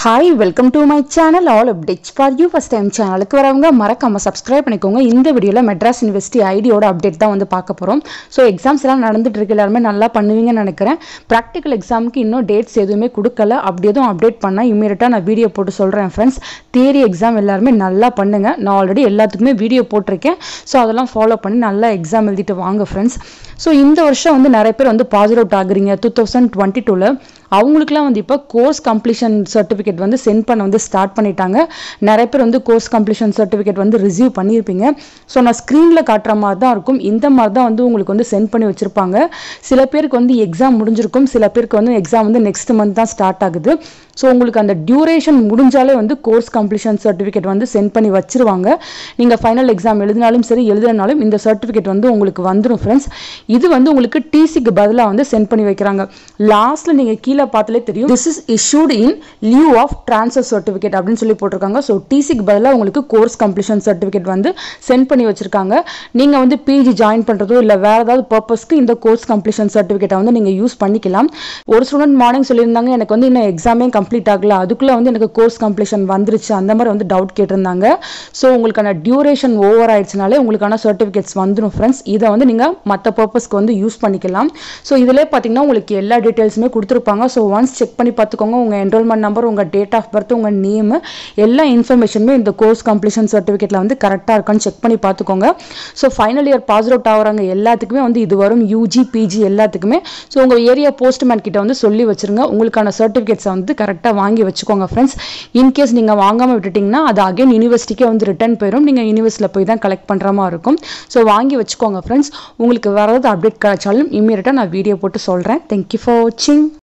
hi welcome to my channel all updates for you first time சேனலுக்கு வரவங்க மறக்காம subscribe பண்ணிக்கோங்க இந்த வீடியோவில் மெட்ராஸ் யூனிவர்சிட்டி ஐடியோட அப்டேட் தான் வந்து பார்க்க போகிறோம் ஸோ எக்ஸாம்ஸ் எல்லாம் நடந்துட்டு இருக்கு எல்லாருமே நல்லா பண்ணுவீங்கன்னு நினைக்கிறேன் ப்ராக்டிக்கல் எக்ஸாமுக்கு இன்னும் டேட்ஸ் எதுவுமே கொடுக்கல அப்படி எதுவும் அப்டேட் பண்ணால் இமீடியட்டாக நான் வீடியோ போட்டு சொல்கிறேன் ஃப்ரெண்ட்ஸ் தியரி எக்ஸாம் எல்லாருமே நல்லா பண்ணுங்க நான் ஆல்ரெடி எல்லாத்துக்குமே வீடியோ போட்டிருக்கேன் ஸோ அதெல்லாம் ஃபாலோ பண்ணி நல்லா எக்ஸாம் எழுதிட்டு வாங்க ஃப்ரெண்ட்ஸ் ஸோ இந்த வருஷம் வந்து நிறைய பேர் வந்து பாஸ் அவுட் ஆகுறீங்க டூ தௌசண்ட் டுவெண்ட்டி டூவில் அவங்களுக்குலாம் வந்து இப்போ கோர்ஸ் கம்ப்ளீஷன் சர்டிஃபிகேட் வந்து சென்ட் பண்ண வந்து ஸ்டார்ட் பண்ணிட்டாங்க நிறைய பேர் வந்து கோர்ஸ் கம்ப்ளீஷன் சர்டிஃபிகேட் வந்து ரிசீவ் பண்ணியிருப்பீங்க ஸோ நான் ஸ்க்ரீனில் காட்டுற மாதிரி தான் இருக்கும் இந்த மாதிரி தான் வந்து உங்களுக்கு வந்து சென்ட் பண்ணி வச்சுருப்பாங்க சில பேருக்கு வந்து எக்ஸாம் முடிஞ்சிருக்கும் சில பேருக்கு வந்து எக்ஸாம் வந்து நெக்ஸ்ட் மந்த் தான் ஸ்டார்ட் ஆகுது ஸோ உங்களுக்கு அந்த டியூரேஷன் முடிஞ்சாலே வந்து கோர்ஸ் கம்ப்ளீஷன் சர்டிஃபிகேட் வந்து சென்ட் பண்ணி வச்சிருவாங்க நீங்கள் ஃபைனல் எக்ஸாம் எழுதினாலும் சரி எழுதினாலும் இந்த சர்டிஃபிகேட் வந்து உங்களுக்கு வந்துடும் ஃப்ரெண்ட்ஸ் இது வந்து உங்களுக்கு டிசிக்கு பதிலாக வந்து சென்ட் பண்ணி வைக்கிறாங்க லாஸ்ட்டில் நீங்கள் கீழே பார்த்தாலே தெரியும் this is issued in lieu of transfer certificate அப்படின்னு சொல்லி போட்டிருக்காங்க ஸோ டிசிக்கு பதிலாக உங்களுக்கு கோர்ஸ் கம்ப்ளீஷன் சர்டிஃபிகேட் வந்து சென்ட் பண்ணி வச்சிருக்காங்க நீங்கள் வந்து பிஜி ஜாயின் பண்ணுறதோ இல்லை வேற ஏதாவது பர்பஸ்க்கு இந்த கோர்ஸ் கம்ப்ளீஷன் சர்டிஃபிகேட்டை வந்து நீங்கள் யூஸ் பண்ணிக்கலாம் ஒரு ஸ்டூடெண்ட் மார்னிங் சொல்லியிருந்தாங்க எனக்கு வந்து இன்னும் எக்ஸாமே கம்ப்ளீட் ஆகல அதுக்குள்ளே வந்து எனக்கு கோர்ஸ் கம்ப்ளீஷன் வந்துருச்சு அந்த மாதிரி வந்து டவுட் கேட்டிருந்தாங்க ஸோ உங்களுக்கான டியூரேஷன் ஓவர் ஆயிடுச்சுனாலே உங்களுக்கான சர்டிஃபிகேட்ஸ் வந்துடும் ஃப்ரெண்ட்ஸ் இதை வந்து நீங்கள் மற்ற பர்பஸ்க்கு வந்து யூஸ் பண்ணிக்கலாம் ஸோ இதிலே பார்த்தீங்கன்னா உங்களுக்கு எல்லா டீட்டெயில்ஸுமே கொடுத்துருப்பாங்க ஸோ ஒன்ஸ் செக் பண்ணி பார்த்துக்கோங்க உங்கள் என்ரோல்மெண்ட் நம்பர் உங்கள் டேட் ஆஃப் பர்த் உங்கள் நேமு எல்லா இன்ஃபர்மேஷனுமே இந்த கோர்ஸ் கம்ப்ளீஷன் சர்டிஃபிகேட்டில் வந்து கரெக்டாக இருக்கான்னு செக் பண்ணி பார்த்துக்கோங்க so final year pass out ஆகுறாங்க எல்லாத்துக்குமே வந்து இது வரும் யூஜி பிஜி எல்லாத்துக்குமே ஸோ உங்கள் ஏரியா போஸ்ட்மேன் கிட்ட வந்து சொல்லி வச்சிருங்க உங்களுக்கான சர்டிஃபிகேட்ஸை வந்து கரெக்டாக வாங்கி வச்சுக்கோங்க ஃப்ரெண்ட்ஸ் இன்கேஸ் நீங்கள் வாங்காமல் விட்டுட்டிங்கன்னா அது அகைன் யூனிவர்சிட்டிக்கே வந்து ரிட்டர்ன் போயிடும் நீங்கள் யூனிவர்சிட்டியில் போய் தான் கலெக்ட் பண்ணுற மாதிரி இருக்கும் ஸோ வாங்கி வச்சுக்கோங்க ஃப்ரெண்ட்ஸ் உங்களுக்கு வேறு ஏதாவது அப்டேட் கிடைச்சாலும் இம்மீடியட்டாக நான் வீடியோ போட்டு சொல்கிறேன் தேங்க்யூ ஃபார் வாட்சிங்